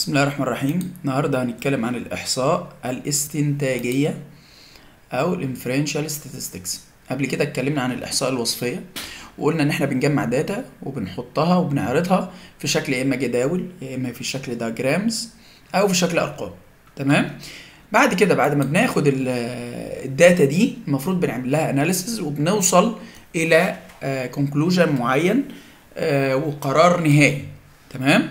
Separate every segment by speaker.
Speaker 1: بسم الله الرحمن الرحيم النهارده هنتكلم عن الإحصاء الاستنتاجية أو الانفرنشال statistics قبل كده اتكلمنا عن الإحصاء الوصفية وقلنا إن إحنا بنجمع داتا وبنحطها وبنعرضها في شكل يا إما جداول يا إما في شكل دايجرامز أو في شكل أرقام تمام بعد كده بعد ما بناخد ال- الداتا دي المفروض بنعمل لها اناليسز وبنوصل إلى كونكلوجن معين آه، وقرار نهائي تمام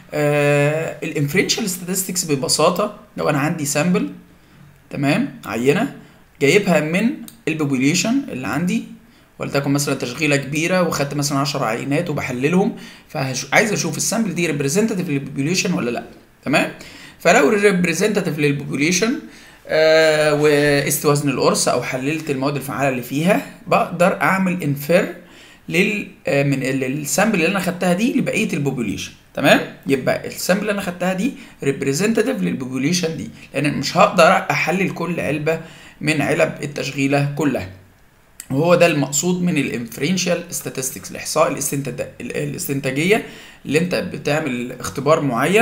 Speaker 1: آه الانفرنشال statistics ببساطه لو انا عندي سامبل تمام عينه جايبها من البوبوليشن اللي عندي ولتكن مثلا تشغيله كبيره وخدت مثلا 10 عينات وبحللهم فعايز اشوف السامبل دي ريبريزنتيف للبوبوليشن ولا لا تمام فلو ريبريزنتيف للبوبوليشن آه وقست وزن القرص او حللت المواد الفعاله اللي فيها بقدر اعمل انفير لل آه، من ال- السامبل اللي انا خدتها دي لبقيه البوبوليشن تمام يبقى السامبل اللي انا خدتها دي ريبريزنتيف للبوبوليشن دي لان مش هقدر احلل كل علبه من علب التشغيله كلها وهو ده المقصود من الانفرنشال statistics الاحصاء الاستنتاج الاستنتاجيه اللي انت بتعمل اختبار معين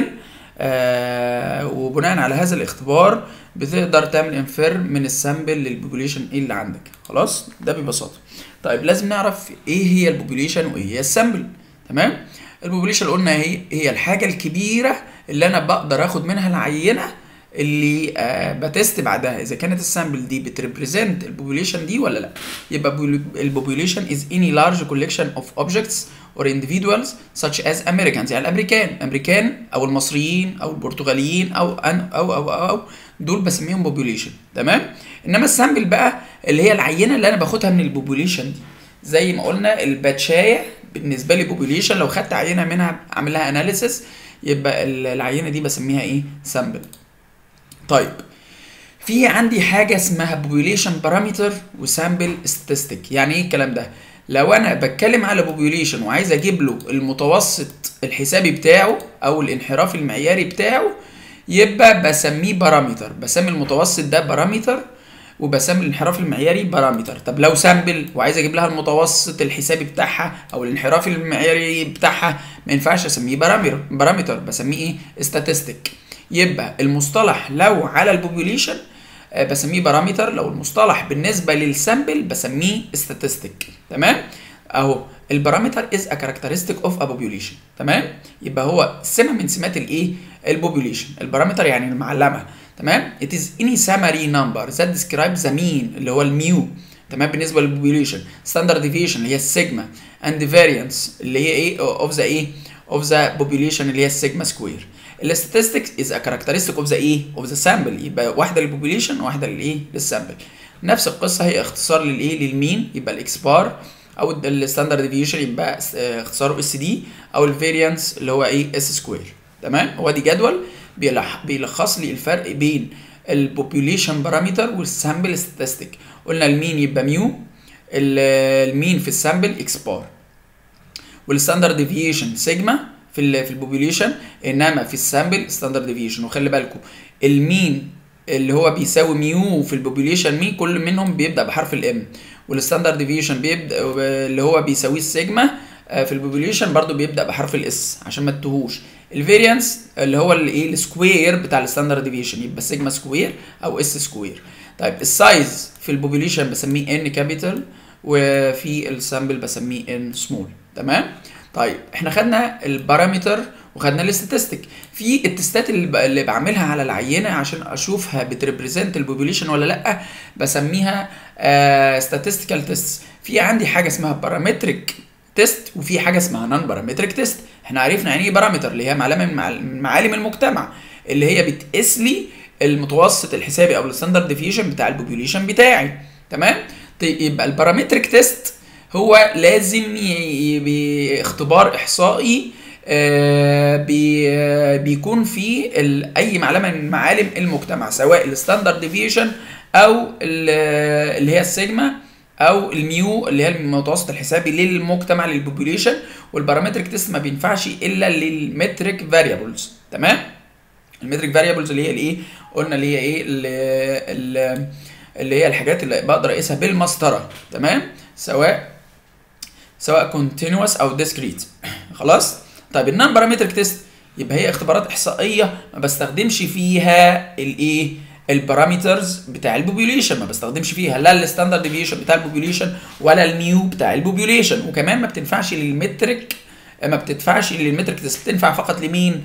Speaker 1: آه وبناء على هذا الاختبار بتقدر تعمل انفير من السامبل للبوبوليشن ايه اللي عندك خلاص ده ببساطه طيب لازم نعرف ايه هي البوبوليشن وايه هي السامبل تمام البوبوليشن قلنا هي هي الحاجه الكبيره اللي انا بقدر اخد منها العينه اللي آه بتست بعدها اذا كانت السامبل دي بتريبريزنت البوبوليشن دي ولا لا يبقى البوبوليشن is any large collection of objects or individuals such as Americans يعني الامريكان امريكان او المصريين او البرتغاليين او أن او او او, أو دول بسميهم بوبوليشن تمام انما السامبل بقى اللي هي العينه اللي انا باخدها من البوبوليشن دي زي ما قلنا الباتشايه بالنسبه لي بوبوليشن لو خدت عينه منها اعمل لها اناليسيس يبقى ال- العينه دي بسميها ايه سامبل طيب في عندي حاجة اسمها population parameter وسامبل statistic يعني ايه الكلام ده لو انا بتكلم على population وعايز اجيب له المتوسط الحسابي بتاعه او الانحراف المعياري بتاعه يبقى بسميه بارامتر بسمي المتوسط ده بارامتر وبسمي الانحراف المعياري بارامتر طب لو سامبل وعايز اجيب لها المتوسط الحسابي بتاعها او الانحراف المعياري بتاعها ما ينفعش اسميه بارامتر بارامتر بسميه ايه statistic يبقى المصطلح لو على البوبوليشن آه، بسميه بارامتر لو المصطلح بالنسبه للسامبل بسميه statistic تمام اهو البارامتر از ا كاركترستيك اوف ا population تمام يبقى هو سمه من سمات الايه البوبوليشن البارامتر يعني المعلمه تمام it is any summary number that describes the mean اللي هو الميو تمام بالنسبه للبوبوليشن ستاندرد ديفيشن اللي هي السيجما اند فاريانس اللي هي ايه اوف ذا ايه اوف ذا population اللي هي السيجما سكوير الستاتستكس از ا كاركترستيك اوف ذا ايه اوف ذا سامبل يبقى واحده للبوبوليشن وواحده للايه للسامبل نفس القصه هي اختصار للايه للمين يبقى الاكس بار او الستاندرد ديفيشن يبقى آه، اختصاره اس دي او الفاريانس اللي هو ايه اس سكوير تمام هو دي جدول بيلح- بيلخص لي الفرق بين البوبوليشن بارامتر والسامبل ستاتستيك قلنا المين يبقى ميو ال- المين في السامبل اكس بار والستاندرد ديفيشن سيجما في ال في البوبوليشن انما في السامبل ستاندرد ديفيشن وخلي بالكم المين اللي هو بيساوي ميو في البوبوليشن مين كل منهم بيبدا بحرف الام والستاندرد ديفيشن بيبدا اللي هو بيساويه السيجما آه، في البوبوليشن برضو بيبدا بحرف الاس عشان ما تتوهوش الفاريانس اللي هو الايه السكوير بتاع الستاندرد ديفيشن يبقى سيجما سكوير او اس سكوير طيب السايز في البوبوليشن بسميه ان كابيتال وفي السامبل بسميه ان سمول تمام طيب احنا خدنا البارامتر وخدنا الاستاتستيك في التستات اللي, ب... اللي بعملها على العينه عشان اشوفها بتريبريزنت البوبوليشن ولا لا بسميها statistical تيست في عندي حاجه اسمها بارامتريك تيست وفي حاجه اسمها نون بارامتريك تيست احنا عرفنا يعني ايه بارامتر اللي هي معلمه من مع- من معالم المجتمع اللي هي بتقيس لي المتوسط الحسابي او الستاندرد ديفيشن بتاع البوبوليشن بتاعي تمام طيب يبقى البارامتريك تيست هو لازم ي- ي- اختبار احصائي آه، بي آه، بيكون فيه ال- اي معلمه من معالم المجتمع سواء الستاندرد ديفيشن او ال- اللي هي السيجما او الميو اللي هي المتوسط الحسابي للمجتمع للبوبوليشن والبارامتريك تيست ما بينفعش الا للمتريك فاريبلز تمام المتريك فاريبلز اللي هي الايه قلنا اللي هي ايه ال- ال- اللي هي الحاجات اللي بقدر اقيسها بالمسطره تمام سواء سواء continuous او discrete خلاص طيب النون بارامتريك تيست يبقى هي اختبارات احصائيه ما بستخدمش فيها الايه البارامترز بتاع البوبوليشن ما بستخدمش فيها لا الستاندرد ديفيشن بتاع البوبوليشن ولا الميو بتاع البوبوليشن وكمان ما بتنفعش للمترك ما بتدفعش للمترك تيست بتنفع فقط لمين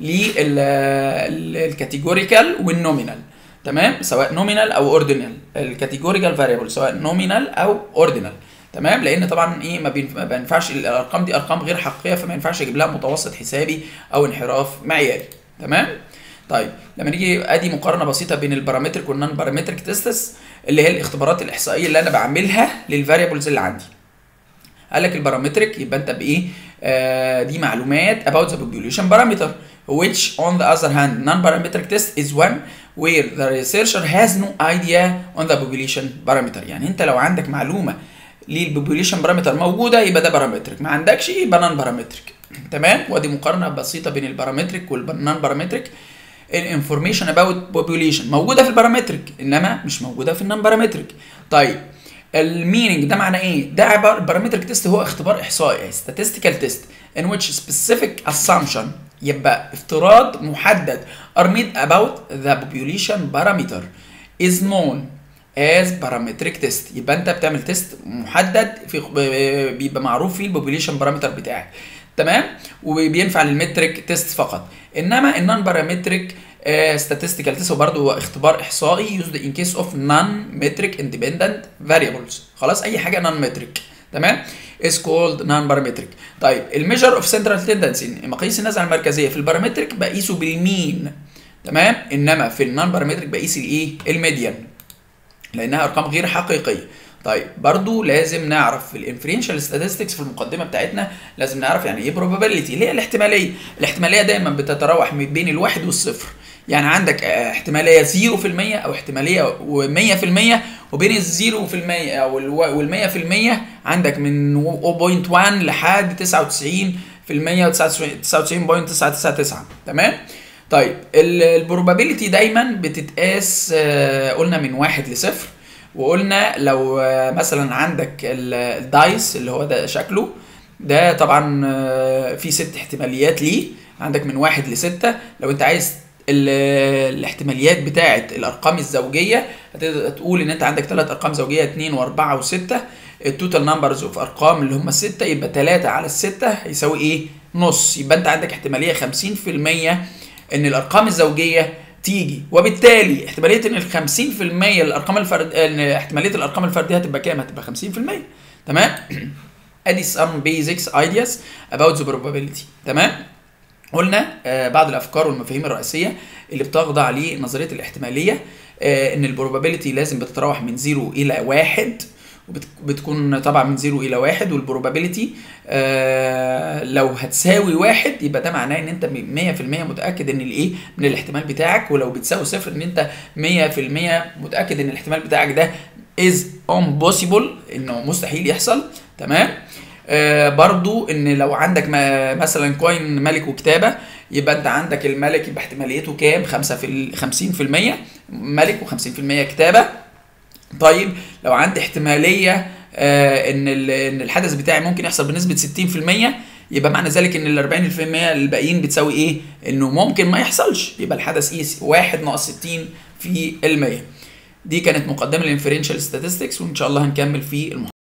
Speaker 1: للكاتيجوريكال والنومينال تمام سواء نومينال او اوردينال الكاتيجوريكال فاريبل سواء نومينال او اوردينال تمام لان طبعا ايه ما بينف- ما بينفعش الارقام دي ارقام غير حقيقيه فما ينفعش اجيب لها متوسط حسابي او انحراف معياري تمام طيب لما نيجي ادي مقارنه بسيطه بين البارامتريك والنون بارامتريك تيستس اللي هي الاختبارات الاحصائيه اللي انا بعملها للفاريبلز اللي عندي قال لك البارامتريك يبقى انت بايه آه دي معلومات about the population parameter which on the other hand non-parametric test is one where the researcher has no idea on the population parameter يعني انت لو عندك معلومه للبوبوليشن بارامتر موجوده يبقى ده بارامتريك ما عندكش يبقى نون بارامتريك تمام ودي مقارنه بسيطه بين البارامتريك والنون بارامتريك الانفورميشن اباوت بوبوليشن موجوده في البارامتريك انما مش موجوده في النون بارامتريك طيب الميننج ده معناه ايه؟ ده عباره البارامتريك تيست هو اختبار احصائي statistical test in which specific assumption يبقى افتراض محدد are made about the population parameter is known as parametric test يبقى انت بتعمل تيست محدد في بيبقى معروف فيه البوبوليشن بارامتر بتاعك تمام وبينفع للمترك تيست فقط انما النون بارامتريك statistical test هو برضه هو اختبار احصائي used in case of non metric independent variables خلاص اي حاجه non metric تمام is called non parametric طيب الميجر اوف central tendency مقاييس النزعه المركزيه في البارامتريك بقيسه بالمين تمام انما في النون بارامتريك بقيس الايه الميديان لانها ارقام غير حقيقيه طيب برضو لازم نعرف في الانفرنشال statistics في المقدمه بتاعتنا لازم نعرف يعني ايه probability اللي هي الاحتماليه الاحتماليه دايما بتتراوح من بين الواحد والصفر يعني عندك آه، احتماليه 0% او احتماليه 100% وبين الزيرو في المية او وال 100% عندك من 0.1 لحد 99% و99.999 تمام طيب البروبابيلتي دايما بتتقاس آه، قلنا من واحد لصفر وقلنا لو آه، مثلا عندك ال- الدايس اللي هو ده شكله ده طبعا آه، في ست احتماليات ليه عندك من واحد لستة لو انت عايز ال- الاحتماليات بتاعه الارقام الزوجيه هتقدر تقول ان انت عندك ثلاث ارقام زوجيه 2 و4 و6 التوتال نمبرز اوف ارقام اللي هم السته يبقى 3 على السته هيساوي ايه؟ نص يبقى انت عندك احتماليه 50% ان الارقام الزوجيه تيجي وبالتالي احتماليه ان ال 50% الارقام الفرد ان احتماليه الارقام الفرديه هتبقى كام؟ هتبقى 50% تمام؟ ادي some basics ideas about the probability تمام؟ قلنا آه، بعض الافكار والمفاهيم الرئيسيه اللي بتخضع لنظريه الاحتماليه آه، ان البروبابيلتي لازم بتتراوح من 0 الى 1 وبتكون طبعا من 0 الى 1 والبروبابيلتي آه لو هتساوي واحد يبقى ده معناه ان انت 100% متاكد ان الايه من الاحتمال بتاعك ولو بتساوي صفر ان انت 100% متاكد ان الاحتمال بتاعك ده is impossible انه مستحيل يحصل تمام آه برضو ان لو عندك ما مثلا كوين ملك وكتابه يبقى انت عندك الملك يبقى احتماليته كام 5 في ال 50% ملك و50% كتابه طيب لو عندي احتماليه آه ان ال- ان الحدث بتاعي ممكن يحصل بنسبه 60% يبقى معنى ذلك ان ال 40% الباقيين بتساوي ايه؟ انه ممكن ما يحصلش يبقى الحدث ايه 1 ناقص 60 في المية دي كانت مقدمه الانفرنشال statistics وان شاء الله هنكمل في المحاضره